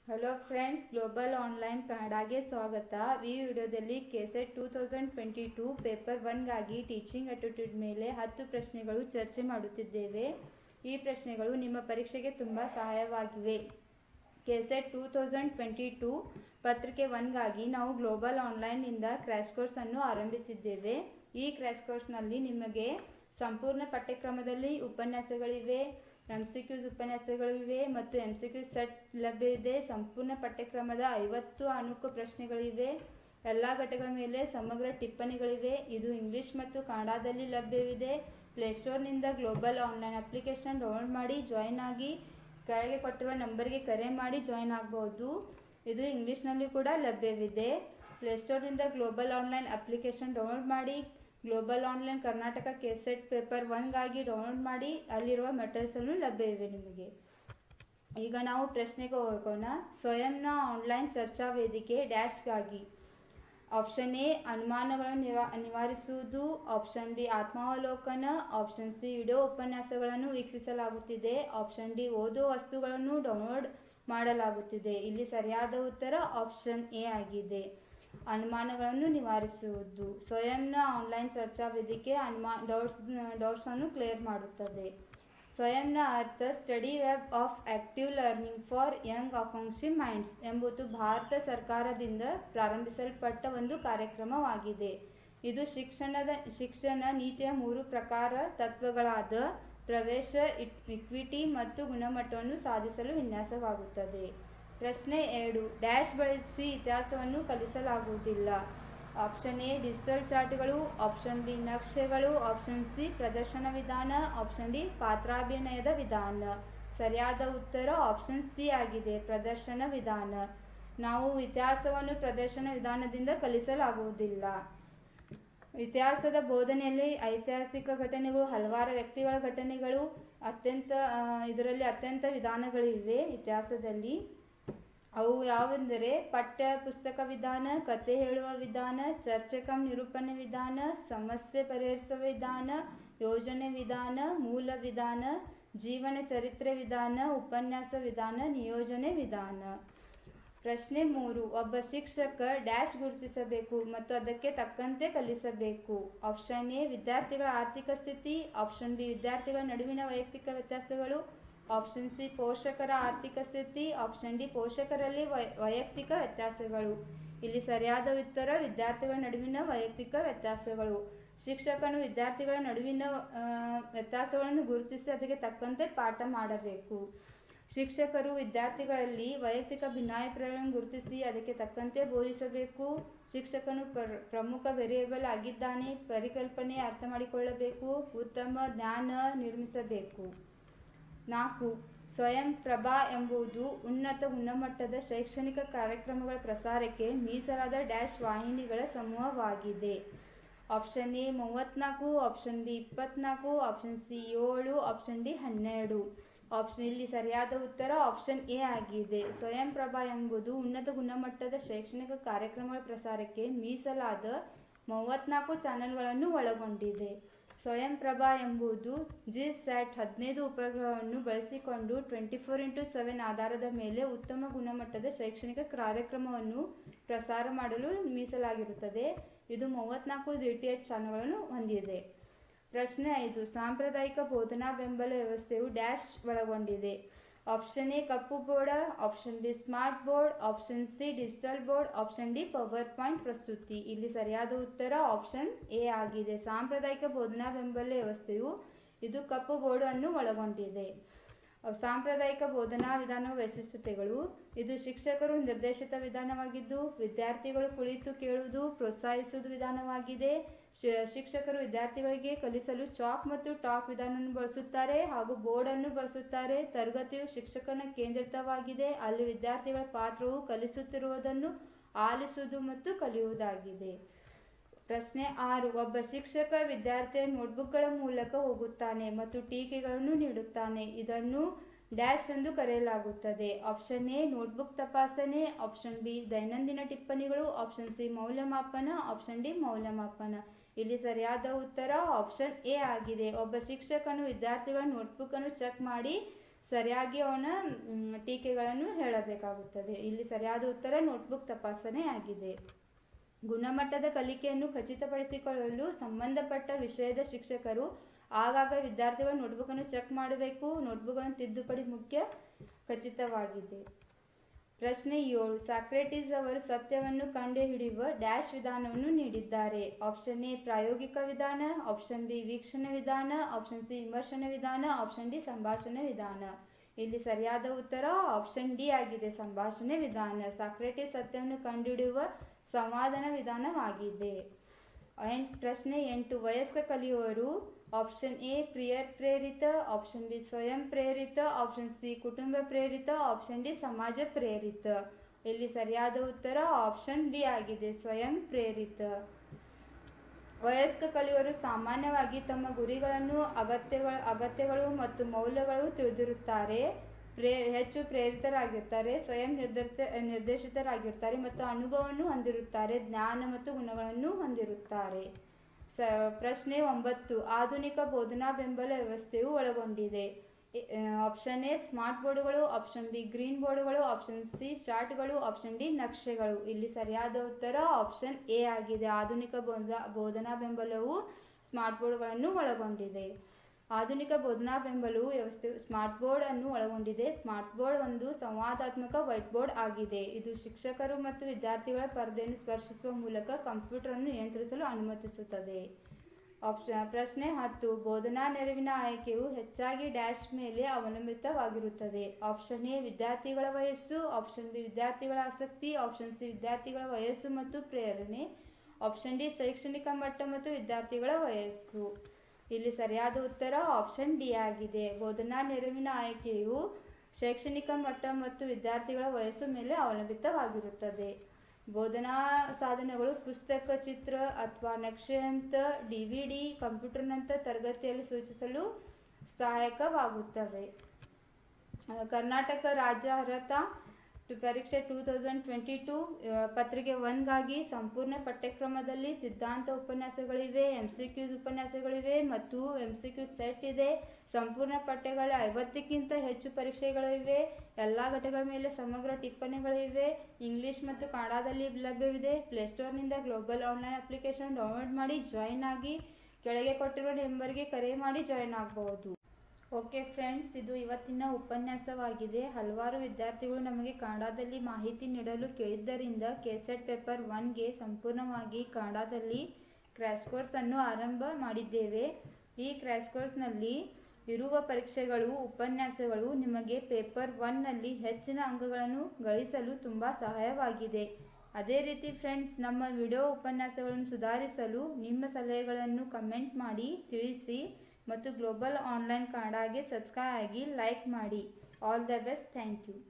hello friends global online ಕನ್ನಡಗೆ ಸ್ವಾಗತ ಈ ವಿಡಿಯೋದಲ್ಲಿ KSET two thousand twenty two paper ಒನ್ಗಾಗಿ ಟೀಚಿಂಗ್ ಅಟಿಟ್ಯೂಡ್ ಮೇಲೆ ಹತ್ತು ಪ್ರಶ್ನೆಗಳು ಚರ್ಚೆ ಮಾಡುತ್ತಿದ್ದೇವೆ ಈ ಪ್ರಶ್ನೆಗಳು ನಿಮ್ಮ ಪರೀಕ್ಷೆಗೆ ತುಂಬ ಸಹಾಯವಾಗಿವೆ KSET two thousand twenty two ಪತ್ರಿಕೆ ಒನ್ಗಾಗಿ ನಾವು ಗ್ಲೋಬಲ್ ಆನ್ಲೈನ್ನಿಂದ ಕ್ರ್ಯಾಶ್ ಕೋರ್ಸನ್ನು ಆರಂಭಿಸಿದ್ದೇವೆ ಈ ಕ್ರ್ಯಾಶ್ ಕೋರ್ಸ್ನಲ್ಲಿ ನಿಮಗೆ ಸಂಪೂರ್ಣ ಪಠ್ಯಕ್ರಮದಲ್ಲಿ ಉಪನ್ಯಾಸಗಳಿವೆ ಎಮ್ ಸಿ ಕ್ಯೂಸ್ ಉಪನ್ಯಾಸಗಳಿವೆ ಮತ್ತು ಎಮ್ ಸಿ ಕ್ಯೂಸ್ ಸೆಟ್ ಲಭ್ಯವಿದೆ ಸಂಪೂರ್ಣ ಪಠ್ಯಕ್ರಮದ ಐವತ್ತು ಅನುಕ ಪ್ರಶ್ನೆಗಳಿವೆ ಎಲ್ಲ ಘಟಕಗಳ ಮೇಲೆ ಸಮಗ್ರ ಟಿಪ್ಪಣಿಗಳಿವೆ ಇದು ಇಂಗ್ಲಿಷ್ ಮತ್ತು ಕನ್ನಡದಲ್ಲಿ ಲಭ್ಯವಿದೆ ಪ್ಲೇಸ್ಟೋರ್ನಿಂದ ಗ್ಲೋಬಲ್ ಆನ್ಲೈನ್ ಅಪ್ಲಿಕೇಶನ್ ಡೌನ್ಲೋಡ್ ಮಾಡಿ ಜಾಯಿನ್ ಆಗಿ ಕೆಳಗೆ ಕೊಟ್ಟಿರುವ ನಂಬರ್ಗೆ ಕರೆ ಮಾಡಿ ಜಾಯಿನ್ ಆಗ್ಬೋದು ಇದು ಇಂಗ್ಲೀಷ್ನಲ್ಲಿ ಕೂಡ ಲಭ್ಯವಿದೆ ಪ್ಲೇಸ್ಟೋರ್ನಿಂದ ಗ್ಲೋಬಲ್ ಆನ್ಲೈನ್ ಅಪ್ಲಿಕೇಶನ್ ಡೌನ್ಲೋಡ್ ಮಾಡಿ global online Karnataka KSET paper ಒನ್ಗಾಗಿ ಡೌನ್ಲೋಡ್ ಮಾಡಿ ಅಲ್ಲಿರುವ ಮೆಟೀರಿಯಲ್ಸನ್ನು ಲಭ್ಯವಿವೆ ನಿಮಗೆ ಈಗ ನಾವು ಪ್ರಶ್ನೆಗೆ ಹೋಗೋಣ ಸ್ವಯಂನ ಆನ್ಲೈನ್ ಚರ್ಚಾ ವೇದಿಕೆ ಡ್ಯಾಶ್ಗಾಗಿ ಆಪ್ಷನ್ ಎ ಅನುಮಾನಗಳನ್ನು ನಿವಾ ನಿವಾರಿಸುವುದು ಆಪ್ಷನ್ ಡಿ ಆತ್ಮಾವಲೋಕನ ಆಪ್ಷನ್ ಸಿ ವಿಡಿಯೋ ಉಪನ್ಯಾಸಗಳನ್ನು ವೀಕ್ಷಿಸಲಾಗುತ್ತಿದೆ ಆಪ್ಷನ್ ಡಿ ಓದೋ ವಸ್ತುಗಳನ್ನು ಡೌನ್ಲೋಡ್ ಮಾಡಲಾಗುತ್ತಿದೆ ಇಲ್ಲಿ ಸರಿಯಾದ ಉತ್ತರ ಆಪ್ಷನ್ ಎ ಆಗಿದೆ ಅನುಮಾನಗಳನ್ನು ನಿವಾರಿಸುವುದು ಸ್ವಯಂನ ಆನ್ಲೈನ್ ಚರ್ಚಾ ವೇದಿಕೆ ಅನುಮಾ ಡೌಟ್ಸ್ ಡೌಟ್ಸನ್ನು ಕ್ಲಿಯರ್ ಮಾಡುತ್ತದೆ ಸ್ವಯಂನ ಅರ್ಥ study web of active learning for young ಆಕಾಂಕ್ಷಿ ಮೈಂಡ್ಸ್ ಎಂಬುದು ಭಾರತ ಸರ್ಕಾರದಿಂದ ಪ್ರಾರಂಭಿಸಲ್ಪಟ್ಟ ಒಂದು ಕಾರ್ಯಕ್ರಮವಾಗಿದೆ ಇದು ಶಿಕ್ಷಣದ ಶಿಕ್ಷಣ ನೀತಿಯ ಮೂರು ಪ್ರಕಾರ ತತ್ವಗಳಾದ ಪ್ರವೇಶ ಇಕ್ವಿಟಿ ಮತ್ತು ಗುಣಮಟ್ಟವನ್ನು ಸಾಧಿಸಲು ವಿನ್ಯಾಸವಾಗುತ್ತದೆ ಪ್ರಶ್ನೆ ಎರಡು ಡ್ಯಾಶ್ ಬಳಸಿ ಇತಿಹಾಸವನ್ನು ಕಲಿಸಲಾಗುವುದಿಲ್ಲ ಆಪ್ಷನ್ ಎ ಡಿಜಿಟಲ್ ಚಾರ್ಟ್ಗಳು ಆಪ್ಷನ್ ಬಿ ನಕ್ಷೆಗಳು ಆಪ್ಷನ್ ಸಿ ಪ್ರದರ್ಶನ ವಿಧಾನ ಆಪ್ಷನ್ ಡಿ ಪಾತ್ರಾಭಿನಯದ ವಿಧಾನ ಸರಿಯಾದ ಉತ್ತರ ಆಪ್ಷನ್ ಸಿ ಆಗಿದೆ ಪ್ರದರ್ಶನ ವಿಧಾನ ನಾವು ಇತಿಹಾಸವನ್ನು ಪ್ರದರ್ಶನ ವಿಧಾನದಿಂದ ಕಲಿಸಲಾಗುವುದಿಲ್ಲ ಇತಿಹಾಸದ ಬೋಧನೆಯಲ್ಲಿ ಐತಿಹಾಸಿಕ ಘಟನೆಗಳು ಹಲವಾರು ವ್ಯಕ್ತಿಗಳ ಘಟನೆಗಳು ಅತ್ಯಂತ ಇದರಲ್ಲಿ ಅತ್ಯಂತ ವಿಧಾನಗಳಿವೆ ಇತಿಹಾಸದಲ್ಲಿ ಅವು ಯಾವೆಂದರೆ ಪಠ್ಯ ಪುಸ್ತಕ ವಿಧಾನ ಕತೆ ಹೇಳುವ ವಿಧಾನ ಚರ್ಚೆ ಕಮ್ ನಿರೂಪಣೆ ವಿಧಾನ ಸಮಸ್ಯೆ ಪರಿಹರಿಸುವ ವಿಧಾನ ಯೋಜನೆ ವಿಧಾನ ಮೂಲ ವಿಧಾನ ಜೀವನ ಚರಿತ್ರೆ ವಿಧಾನ ಉಪನ್ಯಾಸ ವಿಧಾನ ನಿಯೋಜನೆ ವಿಧಾನ ಪ್ರಶ್ನೆ ಮೂರು ಒಬ್ಬ ಶಿಕ್ಷಕ ಡ್ಯಾಶ್ ಗುರುತಿಸಬೇಕು ಮತ್ತು ಅದಕ್ಕೆ ತಕ್ಕಂತೆ ಕಲಿಸಬೇಕು ಆಪ್ಷನ್ ಎ ವಿದ್ಯಾರ್ಥಿಗಳ ಆರ್ಥಿಕ ಸ್ಥಿತಿ ಆಪ್ಷನ್ ಬಿ ವಿದ್ಯಾರ್ಥಿಗಳ ನಡುವಿನ ವೈಯಕ್ತಿಕ ವ್ಯತ್ಯಾಸಗಳು ಆಪ್ಷನ್ ಸಿ ಪೋಷಕರ ಆರ್ಥಿಕ ಸ್ಥಿತಿ ಆಪ್ಷನ್ ಡಿ ಪೋಷಕರಲ್ಲಿ ವೈಯಕ್ತಿಕ ವ್ಯತ್ಯಾಸಗಳು ಇಲ್ಲಿ ಸರಿಯಾದ ಉತ್ತರ ವಿದ್ಯಾರ್ಥಿಗಳ ನಡುವಿನ ವೈಯಕ್ತಿಕ ವ್ಯತ್ಯಾಸಗಳು ಶಿಕ್ಷಕನು ವಿದ್ಯಾರ್ಥಿಗಳ ನಡುವಿನ ವ್ಯತ್ಯಾಸಗಳನ್ನು ಗುರುತಿಸಿ ಅದಕ್ಕೆ ತಕ್ಕಂತೆ ಪಾಠ ಮಾಡಬೇಕು ಶಿಕ್ಷಕರು ವಿದ್ಯಾರ್ಥಿಗಳಲ್ಲಿ ವೈಯಕ್ತಿಕ ಭಿನ್ನಾಭಿಪ್ರಾಯಗಳನ್ನು ಗುರುತಿಸಿ ಅದಕ್ಕೆ ತಕ್ಕಂತೆ ಬೋಧಿಸಬೇಕು ಶಿಕ್ಷಕನು ಪ್ರಮುಖ ವೇರಿಯೇಬಲ್ ಆಗಿದ್ದಾನೆ ಪರಿಕಲ್ಪನೆ ಅರ್ಥ ಮಾಡಿಕೊಳ್ಳಬೇಕು ಉತ್ತಮ ಜ್ಞಾನ ನಿರ್ಮಿಸಬೇಕು ನಾಲ್ಕು ಸ್ವಯಂ ಪ್ರಭಾ ಎಂಬುದು ಉನ್ನತ ಗುಣಮಟ್ಟದ ಶೈಕ್ಷಣಿಕ ಕಾರ್ಯಕ್ರಮಗಳ ಪ್ರಸಾರಕ್ಕೆ ಮೀಸಲಾದ ಡ್ಯಾಶ್ ವಾಹಿನಿಗಳ ಸಮೂಹವಾಗಿದೆ ಆಪ್ಷನ್ ಎ ಮೂವತ್ತ್ನಾಲ್ಕು ಆಪ್ಷನ್ ಬಿ ಇಪ್ಪತ್ನಾಲ್ಕು ಆಪ್ಷನ್ ಸಿ ಏಳು ಆಪ್ಷನ್ ಡಿ ಹನ್ನೆರಡು ಆಪ್ಷನ್ ಇಲ್ಲಿ ಸರಿಯಾದ ಉತ್ತರ ಆಪ್ಷನ್ ಎ ಆಗಿದೆ ಸ್ವಯಂ ಪ್ರಭಾ ಎಂಬುದು ಉನ್ನತ ಗುಣಮಟ್ಟದ ಶೈಕ್ಷಣಿಕ ಕಾರ್ಯಕ್ರಮಗಳ ಪ್ರಸಾರಕ್ಕೆ ಮೀಸಲಾದ ಮೂವತ್ತ್ನಾಲ್ಕು ಚಾನೆಲ್ಗಳನ್ನು ಒಳಗೊಂಡಿದೆ ಸ್ವಯಂ ಪ್ರಭಾ ಎಂಬುದು ಜಿ ಸ್ಯಾಟ್ ಹದಿನೈದು ಉಪಗ್ರಹವನ್ನು ಬಳಸಿಕೊಂಡು ಟ್ವೆಂಟಿ ಫೋರ್ ಇಂಟು ಸೆವೆನ್ ಆಧಾರದ ಮೇಲೆ ಉತ್ತಮ ಗುಣಮಟ್ಟದ ಶೈಕ್ಷಣಿಕ ಕಾರ್ಯಕ್ರಮವನ್ನು ಪ್ರಸಾರ ಮಾಡಲು ಮೀಸಲಾಗಿರುತ್ತದೆ ಇದು ಮೂವತ್ತ್ನಾಲ್ಕು ಡಿ ಟಿ ಎಚ್ ಚಾನೆಲ್ಗಳನ್ನು ಹೊಂದಿದೆ ಪ್ರಶ್ನೆ ಐದು ಸಾಂಪ್ರದಾಯಿಕ ಬೋಧನಾ ಬೆಂಬಲ ವ್ಯವಸ್ಥೆಯು ಡ್ಯಾಶ್ ಒಳಗೊಂಡಿದೆ ಆಪ್ಷನ್ ಎ ಕಪ್ಪು board option B smart board option C digital board option D power point ಪ್ರಸ್ತುತಿ ಇಲ್ಲಿ ಸರಿಯಾದ ಉತ್ತರ ಆಪ್ಷನ್ ಎ ಆಗಿದೆ ಸಾಂಪ್ರದಾಯಿಕ ಬೋಧನಾ ಬೆಂಬಲ ವ್ಯವಸ್ಥೆಯು ಇದು ಕಪ್ಪು ಬೋರ್ಡ್ ಅನ್ನು ಒಳಗೊಂಡಿದೆ ಸಾಂಪ್ರದಾಯಿಕ ಬೋಧನಾ ವಿಧಾನ ವೈಶಿಷ್ಟ್ಯತೆಗಳು ಇದು ಶಿಕ್ಷಕರು ನಿರ್ದೇಶಿತ ವಿಧಾನವಾಗಿದ್ದು ವಿದ್ಯಾರ್ಥಿಗಳು ಕುಳಿತು ಕೇಳುವುದು ಪ್ರೋತ್ಸಾಹಿಸುವುದು ವಿಧಾನವಾಗಿದೆ ಶಿಕ್ಷಕರು ವಿದ್ಯಾರ್ಥಿಗಳಿಗೆ ಕಲಿಸಲು ಚಾಕ್ ಮತ್ತು ಟಾಕ್ ವಿಧಾನವನ್ನು ಬಳಸುತ್ತಾರೆ ಹಾಗೂ ಬೋರ್ಡನ್ನು ಬಳಸುತ್ತಾರೆ ತರಗತಿಯು ಶಿಕ್ಷಕನ ಕೇಂದ್ರಿತವಾಗಿದೆ ಅಲ್ಲಿ ವಿದ್ಯಾರ್ಥಿಗಳ ಪಾತ್ರವು ಕಲಿಸುತ್ತಿರುವುದನ್ನು ಆಲಿಸುವುದು ಮತ್ತು ಕಲಿಯುವುದಾಗಿದೆ ಪ್ರಶ್ನೆ ಆರು ಒಬ್ಬ ಶಿಕ್ಷಕ ವಿದ್ಯಾರ್ಥಿಯ ನೋಟ್ಬುಕ್ಗಳ ಮೂಲಕ ಹೋಗುತ್ತಾನೆ ಮತ್ತು ಟೀಕೆಗಳನ್ನು ನೀಡುತ್ತಾನೆ ಇದನ್ನು ಡ್ಯಾಶ್ ಎಂದು ಕರೆಯಲಾಗುತ್ತದೆ ಆಪ್ಷನ್ ಎ ನೋಟ್ಬುಕ್ ತಪಾಸಣೆ ಆಪ್ಷನ್ ಬಿ ದೈನಂದಿನ ಟಿಪ್ಪಣಿಗಳು ಆಪ್ಷನ್ ಸಿ ಮೌಲ್ಯಮಾಪನ ಆಪ್ಷನ್ ಡಿ ಮೌಲ್ಯಮಾಪನ ಇಲ್ಲಿ ಸರಿಯಾದ ಉತ್ತರ ಆಪ್ಷನ್ ಎ ಆಗಿದೆ ಒಬ್ಬ ಶಿಕ್ಷಕನು ವಿದ್ಯಾರ್ಥಿಗಳ ನೋಟ್ಬುಕ್ ಅನ್ನು ಚೆಕ್ ಮಾಡಿ ಸರಿಯಾಗಿ ಅವನ ಮ್, ಟೀಕೆಗಳನ್ನು ಹೇಳಬೇಕಾಗುತ್ತದೆ ಇಲ್ಲಿ ಸರಿಯಾದ ಉತ್ತರ ನೋಟ್ಬುಕ್ ತಪಾಸಣೆ ಆಗಿದೆ ಗುಣಮಟ್ಟದ ಕಲಿಕೆಯನ್ನು ಖಚಿತಪಡಿಸಿಕೊಳ್ಳಲು ಸಂಬಂಧಪಟ್ಟ ವಿಷಯದ ಶಿಕ್ಷಕರು ಆಗಾಗ ವಿದ್ಯಾರ್ಥಿಗಳ ನೋಟ್ಬುಕ್ಕನ್ನು ಚೆಕ್ ಮಾಡಬೇಕು ನೋಟ್ಬುಕ್ಗಳನ್ನು ತಿದ್ದುಪಡಿ ಮುಖ್ಯ ಖಚಿತವಾಗಿದೆ ಪ್ರಶ್ನೆ ಏಳು ಸಾಕ್ರೆಟಿಸ್ ಅವರು ಸತ್ಯವನ್ನು ಕಂಡುಹಿಡಿಯುವ ಡ್ಯಾಶ್ ವಿಧಾನವನ್ನು ನೀಡಿದ್ದಾರೆ ಆಪ್ಷನ್ ಎ ಪ್ರಾಯೋಗಿಕ ವಿಧಾನ ಆಪ್ಷನ್ ಬಿ ವೀಕ್ಷಣೆ ವಿಧಾನ ಆಪ್ಷನ್ ಸಿ ವಿಮರ್ಶನ ವಿಧಾನ ಆಪ್ಷನ್ ಡಿ ಸಂಭಾಷಣೆ ವಿಧಾನ ಇಲ್ಲಿ ಸರಿಯಾದ ಉತ್ತರ ಆಪ್ಷನ್ ಡಿ ಆಗಿದೆ ಸಂಭಾಷಣೆ ವಿಧಾನ ಸಾಕ್ರೆಟಿಸ್ ಸತ್ಯವನ್ನು ಕಂಡುಹಿಡಿಯುವ ಸಂವಾದನ ವಿಧಾನವಾಗಿದೆ ಎಂಟ್ ಪ್ರಶ್ನೆ ಎಂಟು ವಯಸ್ಕ ಕಲಿಯುವವರು ಆಪ್ಷನ್ ಎ ಪ್ರಿಯರ್ ಪ್ರೇರಿತ ಆಪ್ಷನ್ ಬಿ ಸ್ವಯಂ ಪ್ರೇರಿತ ಆಪ್ಷನ್ ಸಿ ಕುಟುಂಬ ಪ್ರೇರಿತ ಆಪ್ಷನ್ ಡಿ ಸಮಾಜ ಪ್ರೇರಿತ ಇಲ್ಲಿ ಸರಿಯಾದ ಉತ್ತರ ಆಪ್ಷನ್ ಬಿ ಆಗಿದೆ ಸ್ವಯಂ ಪ್ರೇರಿತ ವಯಸ್ಕ ಕಲಿಯುವವರು ಸಾಮಾನ್ಯವಾಗಿ ತಮ್ಮ ಗುರಿಗಳನ್ನು ಅಗತ್ಯಗಳ ಅಗತ್ಯಗಳು ಮತ್ತು ಮೌಲ್ಯಗಳು ತಿಳಿದಿರುತ್ತಾರೆ ಪ್ರೇ ಹೆಚ್ಚು ಪ್ರೇರಿತರಾಗಿರ್ತಾರೆ ಸ್ವಯಂ ನಿರ್ಧರಿತ ನಿರ್ದೇಶಿತರಾಗಿರ್ತಾರೆ ಮತ್ತು ಅನುಭವವನ್ನು ಹೊಂದಿರುತ್ತಾರೆ ಜ್ಞಾನ ಮತ್ತು ಗುಣಗಳನ್ನು ಹೊಂದಿರುತ್ತಾರೆ ಸ ಪ್ರಶ್ನೆ ಒಂಬತ್ತು ಆಧುನಿಕ ಬೋಧನಾ ಬೆಂಬಲ ವ್ಯವಸ್ಥೆಯು ಒಳಗೊಂಡಿದೆ ಆಪ್ಷನ್ ಎ ಸ್ಮಾರ್ಟ್ ಬೋರ್ಡ್ಗಳು ಆಪ್ಷನ್ ಬಿ ಗ್ರೀನ್ ಬೋರ್ಡ್ಗಳು ಆಪ್ಷನ್ ಸಿ ಚಾರ್ಟ್ಗಳು ಆಪ್ಷನ್ ಡಿ ನಕ್ಷೆಗಳು ಇಲ್ಲಿ ಸರಿಯಾದ ಉತ್ತರ ಆಪ್ಷನ್ ಎ ಆಗಿದೆ ಆಧುನಿಕ ಬೋಧ ಬೋಧನಾ ಬೆಂಬಲವು ಸ್ಮಾರ್ಟ್ ಬೋರ್ಡ್ಗಳನ್ನು ಒಳಗೊಂಡಿದೆ ಆಧುನಿಕ ಬೋಧನಾ ಬೆಂಬಲವು ವ್ಯವಸ್ಥೆ ಸ್ಮಾರ್ಟ್ ಬೋರ್ಡ್ ಅನ್ನು ಒಳಗೊಂಡಿದೆ ಸ್ಮಾರ್ಟ್ ಬೋರ್ಡ್ ಒಂದು ಸಂವಾದಾತ್ಮಕ ವೈಟ್ ಬೋರ್ಡ್ ಆಗಿದೆ ಇದು ಶಿಕ್ಷಕರು ಮತ್ತು ವಿದ್ಯಾರ್ಥಿಗಳ ಪರದೆಯನ್ನು ಸ್ಪರ್ಶಿಸುವ ಮೂಲಕ ಕಂಪ್ಯೂಟರ್ ಅನ್ನು ನಿಯಂತ್ರಿಸಲು ಅನುಮತಿಸುತ್ತದೆ ಆಪ್ಷನ್ ಪ್ರಶ್ನೆ ಹತ್ತು ಬೋಧನಾ ನೆರವಿನ ಆಯ್ಕೆಯು ಹೆಚ್ಚಾಗಿ ಡ್ಯಾಶ್ ಮೇಲೆ ಅವಲಂಬಿತವಾಗಿರುತ್ತದೆ ಆಪ್ಷನ್ ಎ ವಿದ್ಯಾರ್ಥಿಗಳ ವಯಸ್ಸು ಆಪ್ಷನ್ ಬಿ ವಿದ್ಯಾರ್ಥಿಗಳ ಆಸಕ್ತಿ ಆಪ್ಷನ್ ಸಿ ವಿದ್ಯಾರ್ಥಿಗಳ ವಯಸ್ಸು ಮತ್ತು ಪ್ರೇರಣೆ ಆಪ್ಷನ್ ಡಿ ಶೈಕ್ಷಣಿಕ ಮಟ್ಟ ಮತ್ತು ವಿದ್ಯಾರ್ಥಿಗಳ ವಯಸ್ಸು ಇಲ್ಲಿ ಸರಿಯಾದ ಉತ್ತರ ಆಪ್ಷನ್ ಡಿ ಆಗಿದೆ ಬೋಧನಾ ನೆರವಿನ ಆಯ್ಕೆಯು ಶೈಕ್ಷಣಿಕ ಮಟ್ಟ ಮತ್ತು ವಿದ್ಯಾರ್ಥಿಗಳ ವಯಸ್ಸು ಮೇಲೆ ಅವಲಂಬಿತವಾಗಿರುತ್ತದೆ ಬೋಧನಾ ಸಾಧನಗಳು ಪುಸ್ತಕ ಚಿತ್ರ ಅಥವಾ ನಕ್ಷೆಯಂತ ಡಿ ವಿ ಡಿ ಕಂಪ್ಯೂಟರ್ನಂತ ತರಗತಿಯಲ್ಲಿ ಸೂಚಿಸಲು ಸಹಾಯಕವಾಗುತ್ತವೆ ಆ, ಕರ್ನಾಟಕ ರಾಜ್ಯ ಅರ್ಹತಾ ಟು ಪರೀಕ್ಷೆ ಟೂ ತೌಸಂಡ್ ಟ್ವೆಂಟಿ ಟೂ ಪತ್ರಿಕೆ ಒನ್ಗಾಗಿ ಸಂಪೂರ್ಣ ಪಠ್ಯಕ್ರಮದಲ್ಲಿ ಸಿದ್ಧಾಂತ ಉಪನ್ಯಾಸಗಳಿವೆ ಎಮ್ ಸಿ ಕ್ಯೂಸ್ ಉಪನ್ಯಾಸಗಳಿವೆ ಮತ್ತು ಎಮ್ ಸಿ ಕ್ಯೂಸ್ ಸೆಟ್ ಇದೆ ಸಂಪೂರ್ಣ ಪಠ್ಯಗಳ ಐವತ್ತಕ್ಕಿಂತ ಹೆಚ್ಚು ಪರೀಕ್ಷೆಗಳಿವೆ ಎಲ್ಲ ಘಟಕಗಳ ಮೇಲೆ ಸಮಗ್ರ ಟಿಪ್ಪಣಿಗಳಿವೆ ಇಂಗ್ಲಿಷ್ ಮತ್ತು ಕನ್ನಡದಲ್ಲಿ ಲಭ್ಯವಿದೆ ಪ್ಲೇಸ್ಟೋರ್ನಿಂದ ಗ್ಲೋಬಲ್ ಆನ್ಲೈನ್ ಅಪ್ಲಿಕೇಶನ್ ಡೌನ್ಲೋಡ್ ಮಾಡಿ ಜಾಯಿನ್ ಆಗಿ ಕೆಳಗೆ ಕೊಟ್ಟಿರುವ ನಂಬರ್ಗೆ ಕರೆ ಮಾಡಿ ಜಾಯಿನ್ ಆಗಬಹುದು ಓಕೆ ಫ್ರೆಂಡ್ಸ್ ಇದು ಇವತ್ತಿನ ಉಪನ್ಯಾಸವಾಗಿದೆ ಹಲವಾರು ವಿದ್ಯಾರ್ಥಿಗಳು ನಮಗೆ ಕನ್ನಡದಲ್ಲಿ ಮಾಹಿತಿ ನೀಡಲು ಕೇಳಿದ್ದರಿಂದ ಕೆಸೆಟ್ ಪೇಪರ್ ಒನ್ಗೆ ಸಂಪೂರ್ಣವಾಗಿ ಕನ್ನಡದಲ್ಲಿ ಕ್ರ್ಯಾಶ್ ಕೋರ್ಸನ್ನು ಆರಂಭ ಮಾಡಿದ್ದೇವೆ ಈ ಕ್ರ್ಯಾಶ್ ಕೋರ್ಸ್ನಲ್ಲಿ ಇರುವ ಪರೀಕ್ಷೆಗಳು ಉಪನ್ಯಾಸಗಳು ನಿಮಗೆ ಪೇಪರ್ ಒನ್ನಲ್ಲಿ ಹೆಚ್ಚಿನ ಅಂಕಗಳನ್ನು ಗಳಿಸಲು ತುಂಬ ಸಹಾಯವಾಗಿದೆ ಅದೇ ರೀತಿ ಫ್ರೆಂಡ್ಸ್ ನಮ್ಮ ವಿಡಿಯೋ ಉಪನ್ಯಾಸಗಳನ್ನು ಸುಧಾರಿಸಲು ನಿಮ್ಮ ಸಲಹೆಗಳನ್ನು ಕಮೆಂಟ್ ಮಾಡಿ ತಿಳಿಸಿ ಮತ್ತು ಗ್ಲೋಬಲ್ ಆನ್ಲೈನ್ ಕನ್ನಡಗೆ ಸಬ್ಸ್ಕ್ರೈಬ್ ಆಗಿ ಲೈಕ್ ಮಾಡಿ all the best thank you